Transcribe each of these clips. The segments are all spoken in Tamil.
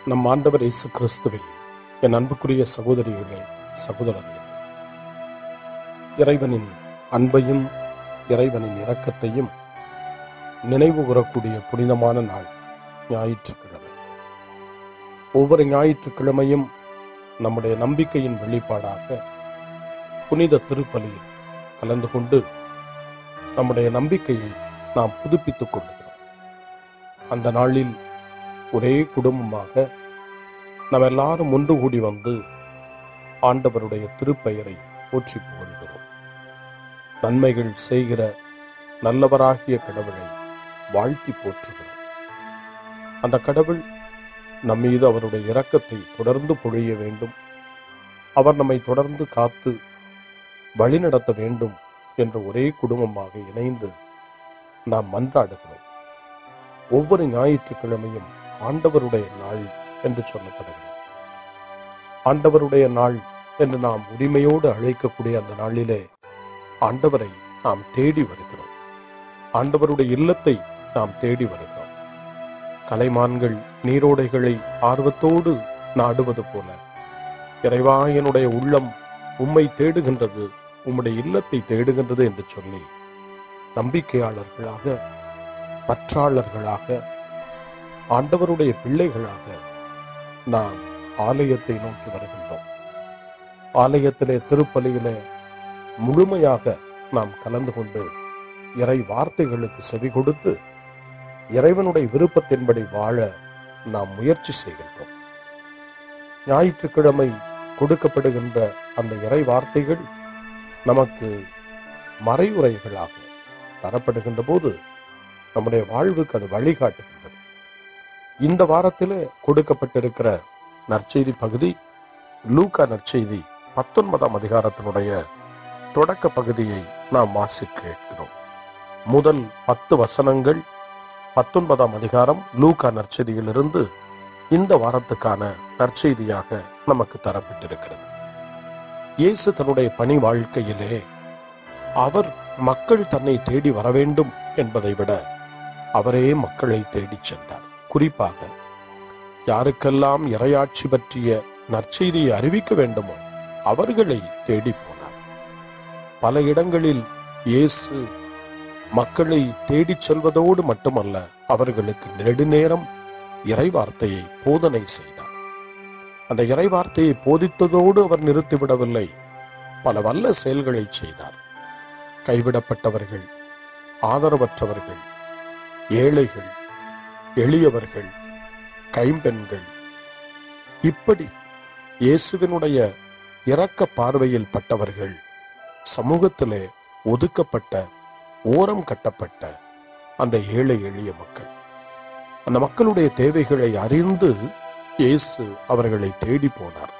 நம் ஆண்டவர் இயேசு கிறிஸ்துவில் என் அன்புக்குரிய சகோதரிகளே சகோதரர்களே இறைவனின் அன்பையும் இறைவனின் இரக்கத்தையும் நினைவு கூறக்கூடிய புனிதமான நாள் ஞாயிற்றுக்கிழமை ஒவ்வொரு ஞாயிற்றுக்கிழமையும் நம்முடைய நம்பிக்கையின் வெளிப்பாடாக புனித திருப்பலியில் கலந்து கொண்டு நம்முடைய நம்பிக்கையை நாம் புதுப்பித்துக் கொள்கிறோம் அந்த நாளில் ஒரே குடும்பமாக நாம் எல்லாரும் ஒன்று கூடி வந்து ஆண்டவருடைய திருப்பெயரை போற்றி புகழ்கிறோம் நன்மைகள் செய்கிற நல்லவராகிய கடவுளை வாழ்த்தி போற்றுகிறோம் அந்த கடவுள் நம் மீது அவருடைய இரக்கத்தை தொடர்ந்து பொழிய வேண்டும் அவர் நம்மை தொடர்ந்து காத்து வழிநடத்த வேண்டும் என்ற ஒரே குடும்பமாக இணைந்து நாம் மன்றாடுகிறோம் ஒவ்வொரு ஞாயிற்றுக்கிழமையும் ஆண்டவருடைய நாள் என்று சொல்லப்படுகிறது ஆண்டவருடைய நாள் என்று நாம் உரிமையோடு அழைக்கக்கூடிய அந்த நாளிலே ஆண்டவரை நாம் தேடி வருகிறோம் ஆண்டவருடைய இல்லத்தை நாம் தேடி வருகிறோம் கலைமான்கள் நீரோடைகளை ஆர்வத்தோடு நாடுவது போல இறைவா என்னுடைய உள்ளம் உம்மை தேடுகின்றது உம்முடைய இல்லத்தை தேடுகின்றது என்று சொல்லி நம்பிக்கையாளர்களாக பற்றாளர்களாக ஆண்டவருடைய பிள்ளைகளாக நாம் ஆலயத்தை நோக்கி வருகின்றோம் ஆலயத்திலே திருப்பலியிலே முழுமையாக நாம் கலந்து கொண்டு இறை வார்த்தைகளுக்கு செவி கொடுத்து இறைவனுடைய விருப்பத்தின்படி வாழ நாம் முயற்சி செய்கின்றோம் ஞாயிற்றுக்கிழமை கொடுக்கப்படுகின்ற அந்த இறை வார்த்தைகள் நமக்கு மறைவுரைகளாக தரப்படுகின்ற போது நம்முடைய வாழ்வுக்கு அது வழிகாட்டுகின்றது இந்த வாரத்திலே கொடுக்கப்பட்டிருக்கிற நற்செய்தி பகுதி லூக்கா நற்செய்தி பத்தொன்பதாம் அதிகாரத்தினுடைய தொடக்க பகுதியை நாம் வாசிக்க கேட்கிறோம் முதல் பத்து வசனங்கள் பத்தொன்பதாம் அதிகாரம் லூக்கா நற்செய்தியிலிருந்து இந்த வாரத்துக்கான நற்செய்தியாக நமக்கு தரப்பட்டிருக்கிறது இயேசு தன்னுடைய பணி வாழ்க்கையிலே அவர் மக்கள் தன்னை தேடி வர வேண்டும் என்பதை விட அவரே மக்களை தேடிச் சென்றார் குறிப்பாக யாருக்கெல்லாம் இரையாட்சி பற்றிய நற்செய்தியை அறிவிக்க வேண்டுமோ அவர்களை தேடி போனார் பல இடங்களில் இயேசு மக்களை தேடிச் செல்வதோடு மட்டுமல்ல அவர்களுக்கு நெடுநேரம் இறைவார்த்தையை போதனை செய்தார் அந்த இறைவார்த்தையை போதித்ததோடு அவர் நிறுத்திவிடவில்லை பல வல்ல செயல்களை செய்தார் கைவிடப்பட்டவர்கள் ஆதரவற்றவர்கள் ஏழைகள் எளியவர்கள் கைம்பெண்கள் இப்படி இயேசுவினுடைய இரக்க பார்வையில் பட்டவர்கள் சமூகத்திலே ஒதுக்கப்பட்ட ஓரம் கட்டப்பட்ட அந்த ஏழை எளிய மக்கள் அந்த மக்களுடைய தேவைகளை அறிந்து இயேசு அவர்களை தேடி போனார்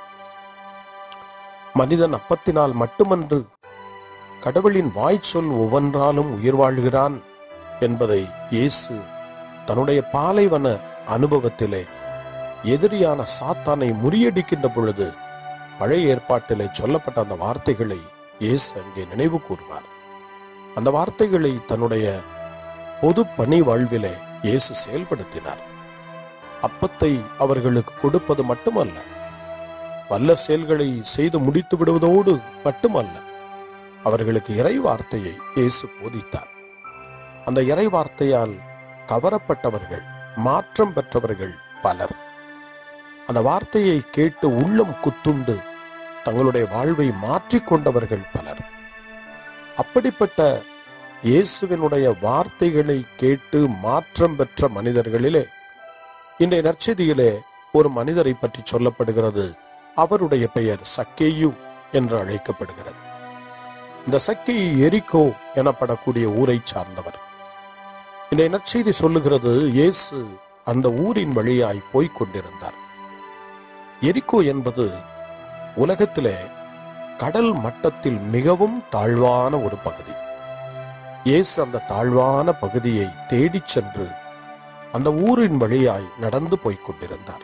மனிதன் அப்பத்தினால் மட்டுமன்று கடவுளின் வாய்ச்சொல் ஒவ்வொன்றாலும் உயிர் வாழ்கிறான் என்பதை இயேசு தன்னுடைய பாலைவன அனுபவத்திலே எதிரியான சாத்தானை முறியடிக்கின்ற பொழுது பழைய ஏற்பாட்டிலே சொல்லப்பட்ட அந்த வார்த்தைகளை இயேசு அங்கே நினைவு கூர்வார் அந்த வார்த்தைகளை தன்னுடைய பொது பணி வாழ்விலே இயேசு செயல்படுத்தினார் அப்பத்தை அவர்களுக்கு கொடுப்பது மட்டுமல்ல வல்ல செயல்களை செய்து முடித்து விடுவதோடு மட்டுமல்ல அவர்களுக்கு இறை வார்த்தையை இயேசு போதித்தார் அந்த இறை வார்த்தையால் கவரப்பட்டவர்கள் மாற்றம் பெற்றவர்கள் பலர் அந்த வார்த்தையை கேட்டு உள்ளம் குத்துண்டு தங்களுடைய வாழ்வை மாற்றிக்கொண்டவர்கள் பலர் அப்படிப்பட்ட இயேசுவினுடைய வார்த்தைகளை கேட்டு மாற்றம் பெற்ற மனிதர்களிலே இன்றைய நற்செய்தியிலே ஒரு மனிதரை பற்றி சொல்லப்படுகிறது அவருடைய பெயர் சக்கேயு என்று அழைக்கப்படுகிறது இந்த சக்கை எரிக்கோ எனப்படக்கூடிய ஊரை சார்ந்தவர் இந்த நற்செய்தி சொல்லுகிறது இயேசு அந்த ஊரின் வழியாய் போய்க் கொண்டிருந்தார் எரிக்கோ என்பது உலகத்திலே கடல் மட்டத்தில் மிகவும் தாழ்வான ஒரு பகுதி இயேசு அந்த தாழ்வான பகுதியை தேடிச் சென்று அந்த ஊரின் வழியாய் நடந்து போய்க் கொண்டிருந்தார்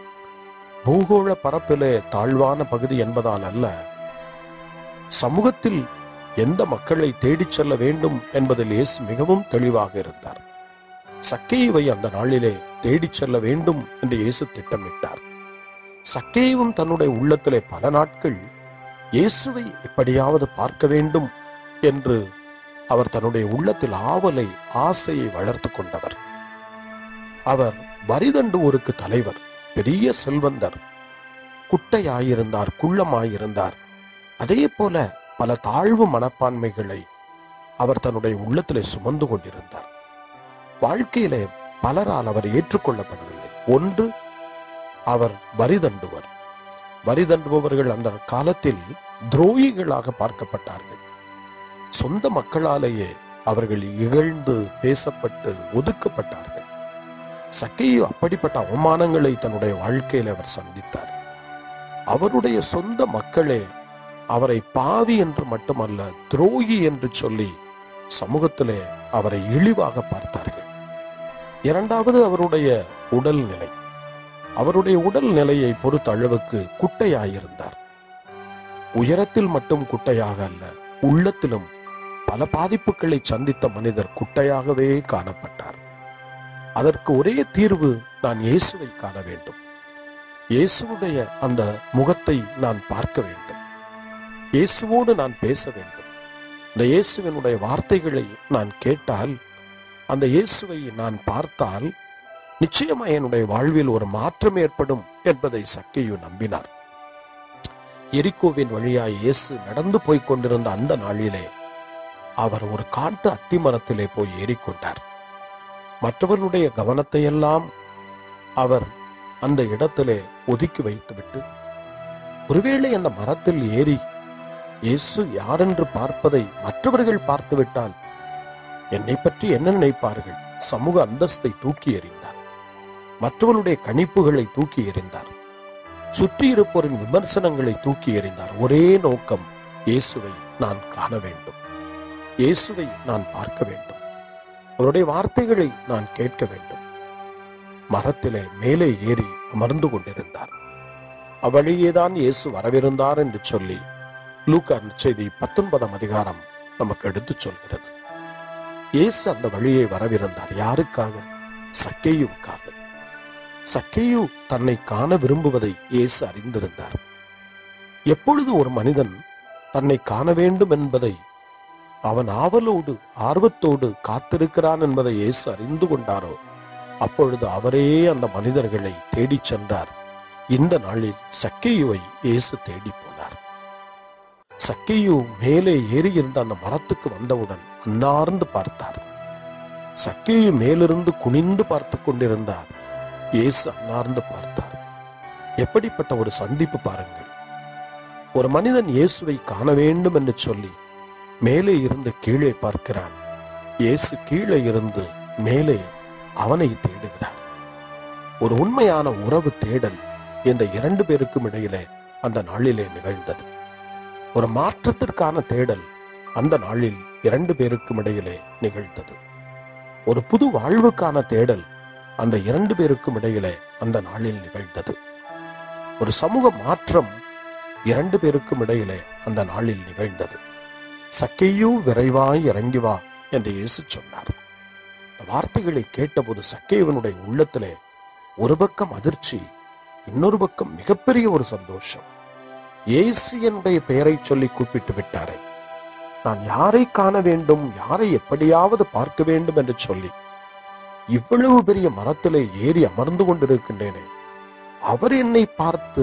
பூகோள பரப்பிலே தாழ்வான பகுதி என்பதால் அல்ல சமூகத்தில் எந்த மக்களை தேடிச் செல்ல வேண்டும் என்பதில் இயேசு மிகவும் தெளிவாக இருந்தார் சக்கேயுவை அந்த நாளிலே தேடிச் செல்ல வேண்டும் என்று இயேசு திட்டமிட்டார் சக்கேயும் தன்னுடைய உள்ளத்திலே பல நாட்கள் இயேசுவை எப்படியாவது பார்க்க வேண்டும் என்று அவர் தன்னுடைய உள்ளத்தில் ஆவலை ஆசையை வளர்த்து கொண்டவர் அவர் வரிதண்டுவோருக்கு தலைவர் பெரிய செல்வந்தர் குட்டையாயிருந்தார் குள்ளமாயிருந்தார் அதே போல பல தாழ்வு மனப்பான்மைகளை அவர் தன்னுடைய உள்ளத்திலே சுமந்து கொண்டிருந்தார் வாழ்க்கையிலே பலரால் அவர் ஏற்றுக்கொள்ளப்படவில்லை ஒன்று அவர் வரிதண்டுவர் வரிதண்டுபவர்கள் அந்த காலத்தில் துரோகிகளாக பார்க்கப்பட்டார்கள் சொந்த மக்களாலேயே அவர்கள் இகழ்ந்து பேசப்பட்டு ஒதுக்கப்பட்டார்கள் சக்கையு அப்படிப்பட்ட அவமானங்களை தன்னுடைய வாழ்க்கையில் அவர் சந்தித்தார் அவருடைய சொந்த மக்களே அவரை பாவி என்று மட்டுமல்ல துரோகி என்று சொல்லி சமூகத்திலே அவரை இழிவாக பார்த்தார்கள் இரண்டாவது அவருடைய உடல் நிலை அவருடைய உடல் நிலையை பொறுத்த அளவுக்கு குட்டையாயிருந்தார் உயரத்தில் மட்டும் குட்டையாக அல்ல உள்ளத்திலும் பல பாதிப்புகளை சந்தித்த மனிதர் குட்டையாகவே காணப்பட்டார் அதற்கு ஒரே தீர்வு நான் இயேசுவை காண வேண்டும் இயேசுவுடைய அந்த முகத்தை நான் பார்க்க வேண்டும் இயேசுவோடு நான் பேச வேண்டும் இந்த இயேசுவினுடைய வார்த்தைகளை நான் கேட்டால் அந்த இயேசுவை நான் பார்த்தால் நிச்சயமா என்னுடைய வாழ்வில் ஒரு மாற்றம் ஏற்படும் என்பதை சக்கையு நம்பினார் எரிக்கோவின் வழியாய் இயேசு நடந்து போய்க் கொண்டிருந்த அந்த நாளிலே அவர் ஒரு காட்டு அத்திமரத்திலே போய் ஏறிக்கொண்டார் மற்றவர்களுடைய கவனத்தை எல்லாம் அவர் அந்த இடத்திலே ஒதுக்கி வைத்துவிட்டு ஒருவேளை அந்த மரத்தில் ஏறி இயேசு யாரென்று பார்ப்பதை மற்றவர்கள் பார்த்துவிட்டால் என்னை பற்றி என்ன நினைப்பார்கள் சமூக அந்தஸ்தை தூக்கி எறிந்தார் மற்றவர்களுடைய கணிப்புகளை தூக்கி எறிந்தார் சுற்றி இருப்போரின் விமர்சனங்களை தூக்கி எறிந்தார் ஒரே நோக்கம் இயேசுவை நான் காண வேண்டும் இயேசுவை நான் பார்க்க வேண்டும் அவருடைய வார்த்தைகளை நான் கேட்க வேண்டும் மரத்திலே மேலே ஏறி அமர்ந்து கொண்டிருந்தார் அவ்வழியேதான் இயேசு வரவிருந்தார் என்று சொல்லி லூக்கா செய்தி பத்தொன்பதாம் அதிகாரம் நமக்கு எடுத்துச் சொல்கிறது இயேசு அந்த வழியை வரவிருந்தார் யாருக்காக சக்கேயுவுக்காக சக்கேயு தன்னை காண விரும்புவதை இயேசு அறிந்திருந்தார் எப்பொழுது ஒரு மனிதன் தன்னை காண வேண்டும் என்பதை அவன் ஆவலோடு ஆர்வத்தோடு காத்திருக்கிறான் என்பதை இயேசு அறிந்து கொண்டாரோ அப்பொழுது அவரே அந்த மனிதர்களை தேடிச் சென்றார் இந்த நாளில் சக்கேயுவை இயேசு தேடி போனார் சக்கையு மேலே ஏறி இருந்த அந்த மரத்துக்கு வந்தவுடன் அன்னார்ந்து பார்த்தார் சக்கையு மேலிருந்து குனிந்து பார்த்து கொண்டிருந்தார் இயேசு அன்னார்ந்து பார்த்தார் எப்படிப்பட்ட ஒரு சந்திப்பு பாருங்கள் ஒரு மனிதன் இயேசுவை காண வேண்டும் என்று சொல்லி மேலே இருந்து கீழே பார்க்கிறான் இயேசு கீழே இருந்து மேலே அவனை தேடுகிறார் ஒரு உண்மையான உறவு தேடல் இந்த இரண்டு பேருக்கும் இடையிலே அந்த நாளிலே நிகழ்ந்தது ஒரு மாற்றத்திற்கான தேடல் அந்த நாளில் இரண்டு பேருக்கும் இடையிலே நிகழ்ந்தது ஒரு புது வாழ்வுக்கான தேடல் அந்த இரண்டு பேருக்கும் இடையிலே அந்த நாளில் நிகழ்ந்தது ஒரு சமூக மாற்றம் இரண்டு பேருக்கும் இடையிலே அந்த நாளில் நிகழ்ந்தது சக்கையு விரைவாய் இறங்கி வா என்று இயேசு சொன்னார் இந்த வார்த்தைகளை கேட்டபோது சக்கையவனுடைய உள்ளத்திலே ஒரு பக்கம் அதிர்ச்சி இன்னொரு பக்கம் மிகப்பெரிய ஒரு சந்தோஷம் இயேசு என்னுடைய பெயரை சொல்லி கூப்பிட்டு விட்டாரே நான் யாரை காண வேண்டும் யாரை எப்படியாவது பார்க்க வேண்டும் என்று சொல்லி இவ்வளவு பெரிய மரத்திலே ஏறி அமர்ந்து கொண்டிருக்கின்றேனே அவர் என்னை பார்த்து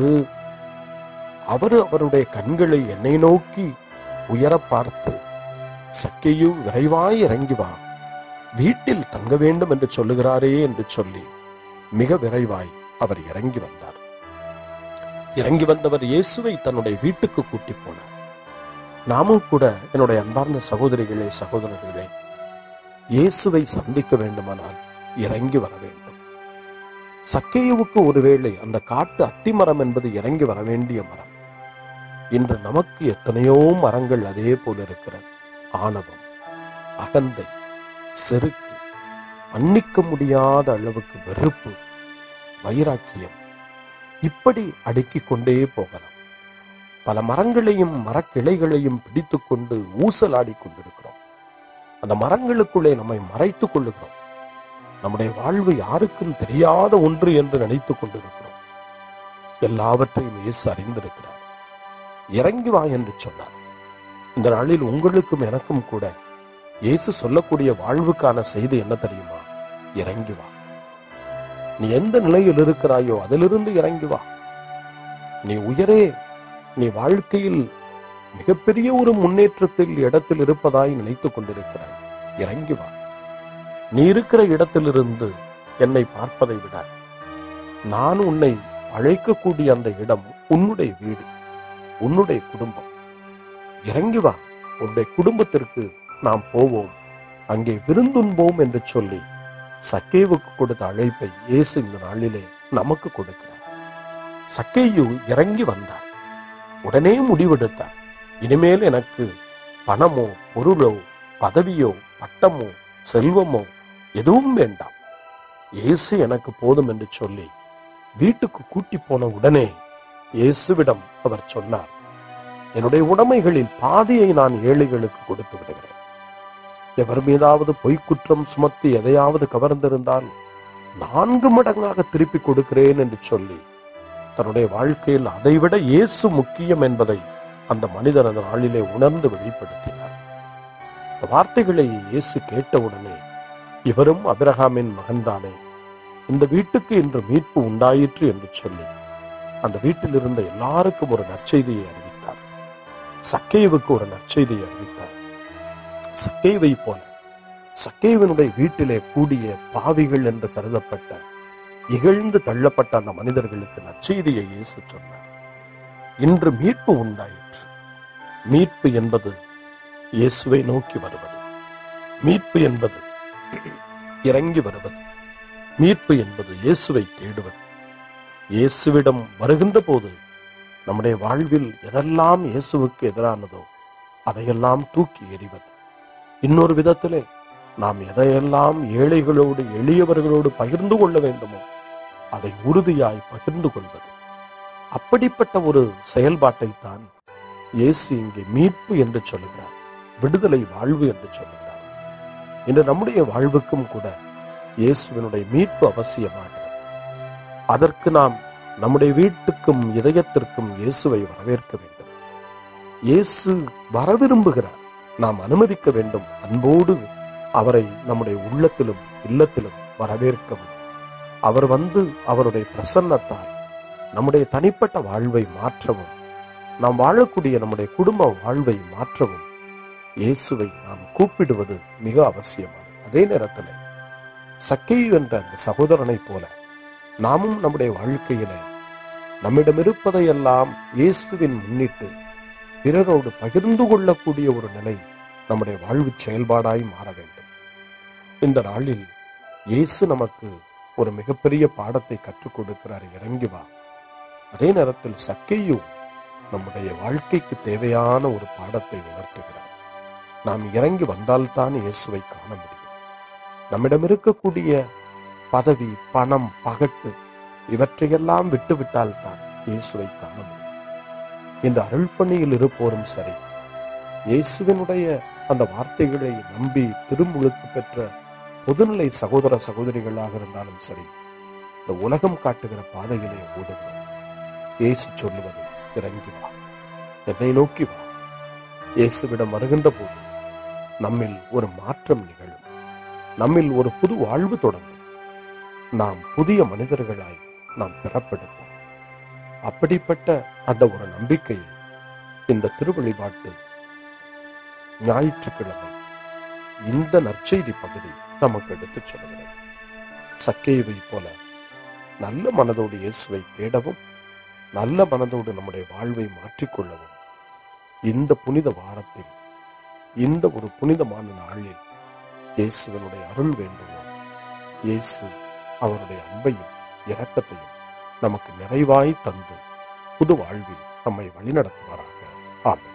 அவர் அவருடைய கண்களை என்னை நோக்கி உயர பார்த்து சக்கையு விரைவாய் இறங்கி வா வீட்டில் தங்க வேண்டும் என்று சொல்லுகிறாரே என்று சொல்லி மிக விரைவாய் அவர் இறங்கி வந்தார் இறங்கி வந்தவர் இயேசுவை தன்னுடைய வீட்டுக்கு கூட்டி போனார் நாமும் கூட என்னுடைய அன்பார்ந்த சகோதரிகளே சகோதரர்களே இயேசுவை சந்திக்க வேண்டுமானால் இறங்கி வர வேண்டும் சக்கேயுவுக்கு ஒருவேளை அந்த காட்டு அத்திமரம் என்பது இறங்கி வர வேண்டிய மரம் இன்று நமக்கு எத்தனையோ மரங்கள் அதே போல இருக்கிறது ஆணவம் அகந்தை செருக்கு அன்னிக்க முடியாத அளவுக்கு வெறுப்பு வைராக்கியம் இப்படி அடுக்கிக் கொண்டே போகலாம் பல மரங்களையும் மரக்கிளைகளையும் பிடித்துக் கொண்டு ஊசலாடி கொண்டிருக்கிறோம் அந்த மரங்களுக்குள்ளே நம்மை மறைத்துக் கொள்ளுகிறோம் நம்முடைய வாழ்வு யாருக்கும் தெரியாத ஒன்று என்று நினைத்துக் கொண்டிருக்கிறோம் எல்லாவற்றையும் இயேசு அறிந்திருக்கிறார் இறங்கி வா என்று சொன்னார் இந்த நாளில் உங்களுக்கும் எனக்கும் கூட இயேசு சொல்லக்கூடிய வாழ்வுக்கான செய்தி என்ன தெரியுமா இறங்கி வா நீ எந்த நிலையில் இருக்கிறாயோ அதிலிருந்து இறங்கி வா நீ உயரே நீ வாழ்க்கையில் மிகப்பெரிய ஒரு முன்னேற்றத்தில் இடத்தில் இருப்பதாய் நினைத்துக் கொண்டிருக்கிறாய் இறங்கி வா நீ இருக்கிற இடத்திலிருந்து என்னை பார்ப்பதை விட நான் உன்னை அழைக்கக்கூடிய அந்த இடம் உன்னுடைய வீடு உன்னுடைய குடும்பம் இறங்கி வா உன்னுடைய குடும்பத்திற்கு நாம் போவோம் அங்கே விருந்துண்போம் என்று சொல்லி சக்கேவுக்கு கொடுத்த அழைப்பை இயேசு இந்த நாளிலே நமக்கு கொடுக்கிறார் சக்கேயு இறங்கி வந்தார் உடனே முடிவெடுத்தார் இனிமேல் எனக்கு பணமோ பொருளோ பதவியோ பட்டமோ செல்வமோ எதுவும் வேண்டாம் இயேசு எனக்கு போதும் என்று சொல்லி வீட்டுக்கு கூட்டி போன உடனே இயேசுவிடம் அவர் சொன்னார் என்னுடைய உடைமைகளில் பாதியை நான் ஏழைகளுக்கு கொடுத்து விடுகிறேன் எவர் மீதாவது பொய்க்குற்றம் சுமத்தி எதையாவது கவர்ந்திருந்தால் நான்கு மடங்காக திருப்பி கொடுக்கிறேன் என்று சொல்லி தன்னுடைய வாழ்க்கையில் அதைவிட இயேசு முக்கியம் என்பதை அந்த மனிதன் அந்த நாளிலே உணர்ந்து வெளிப்படுத்தினார் இந்த வார்த்தைகளை இயேசு கேட்டவுடனே இவரும் அபிரகாமின் மகன்தானே இந்த வீட்டுக்கு இன்று மீட்பு உண்டாயிற்று என்று சொல்லி அந்த வீட்டில் இருந்த எல்லாருக்கும் ஒரு நற்செய்தியை அறிவித்தார் சக்கேவுக்கு ஒரு நற்செய்தியை அறிவித்தார் சக்கேவை போல சக்கேவனுடைய வீட்டிலே கூடிய பாவிகள் என்று கருதப்பட்ட இகழ்ந்து தள்ளப்பட்ட அந்த மனிதர்களுக்கு நற்செய்தியை இயேசு சொன்னார் இன்று மீட்பு உண்டாயிற்று மீட்பு என்பது இயேசுவை நோக்கி வருவது மீட்பு என்பது இறங்கி வருவது மீட்பு என்பது இயேசுவை தேடுவது இயேசுவிடம் வருகின்ற போது நம்முடைய வாழ்வில் எதெல்லாம் இயேசுவுக்கு எதிரானதோ அதையெல்லாம் தூக்கி எறிவது இன்னொரு விதத்திலே நாம் எதையெல்லாம் ஏழைகளோடு எளியவர்களோடு பகிர்ந்து கொள்ள வேண்டுமோ அதை உறுதியாய் பகிர்ந்து கொள்வது அப்படிப்பட்ட ஒரு செயல்பாட்டை தான் இயேசு இங்கே மீட்பு என்று சொல்லுகிறார் விடுதலை வாழ்வு என்று சொல்லுகிறார் இன்று நம்முடைய வாழ்வுக்கும் கூட இயேசுவினுடைய மீட்பு அவசியமாகிறது அதற்கு நாம் நம்முடைய வீட்டுக்கும் இதயத்திற்கும் இயேசுவை வரவேற்க வேண்டும் இயேசு வர விரும்புகிறார் நாம் அனுமதிக்க வேண்டும் அன்போடு அவரை நம்முடைய உள்ளத்திலும் இல்லத்திலும் வரவேற்கவும் அவர் வந்து அவருடைய பிரசன்னத்தால் நம்முடைய தனிப்பட்ட வாழ்வை மாற்றவும் நாம் வாழக்கூடிய நம்முடைய குடும்ப வாழ்வை மாற்றவும் இயேசுவை நாம் கூப்பிடுவது மிக அவசியமானது அதே நேரத்தில் சக்கேயு என்ற அந்த சகோதரனைப் போல நாமும் நம்முடைய வாழ்க்கையில நம்மிடம் இருப்பதையெல்லாம் இயேசுவின் முன்னிட்டு பிறரோடு பகிர்ந்து கொள்ளக்கூடிய ஒரு நிலை நம்முடைய வாழ்வு செயல்பாடாய் மாற வேண்டும் இந்த நாளில் இயேசு நமக்கு ஒரு மிகப்பெரிய பாடத்தை கற்றுக் கொடுக்கிறார் இறங்கி வா அதே நேரத்தில் சக்கையு நம்முடைய வாழ்க்கைக்கு தேவையான ஒரு பாடத்தை உணர்த்துகிறார் நாம் இறங்கி வந்தால்தான் இயேசுவை காண முடியும் நம்மிடம் இருக்கக்கூடிய பதவி பணம் பகட்டு இவற்றையெல்லாம் விட்டுவிட்டால்தான் இயேசுவை காண முடியும் இந்த அருள்பணியில் இருப்போரும் சரி இயேசுவினுடைய அந்த வார்த்தைகளை நம்பி திருமுழுக்கு பெற்ற பொதுநிலை சகோதர சகோதரிகளாக இருந்தாலும் சரி இந்த உலகம் காட்டுகிற பாதையிலே ஓடுகிறோம் இயேசு சொல்லுவது இறங்கி வா என்னை நோக்கி வா இயேசுவிடம் வருகின்ற போது நம்மில் ஒரு மாற்றம் நிகழும் நம்மில் ஒரு புது வாழ்வு தொடங்கும் நாம் புதிய மனிதர்களாய் நாம் பிறப்பெடுப்போம் அப்படிப்பட்ட அந்த ஒரு நம்பிக்கையை இந்த திருவழிபாட்டு ஞாயிற்றுக்கிழமை இந்த நற்செய்தி பகுதி நமக்கு எடுத்துச் சொல்கிறது சக்கேவை போல நல்ல மனதோடு இயேசுவை தேடவும் நல்ல மனதோடு நம்முடைய வாழ்வை மாற்றிக்கொள்ளவும் இந்த புனித வாரத்தில் இந்த ஒரு புனிதமான நாளில் இயேசுவனுடைய அருள் வேண்டுவோம் இயேசு அவருடைய அன்பையும் இரக்கத்தையும் நமக்கு நிறைவாய் தந்து புது வாழ்வில் நம்மை வழிநடத்துவாராக ஆமென்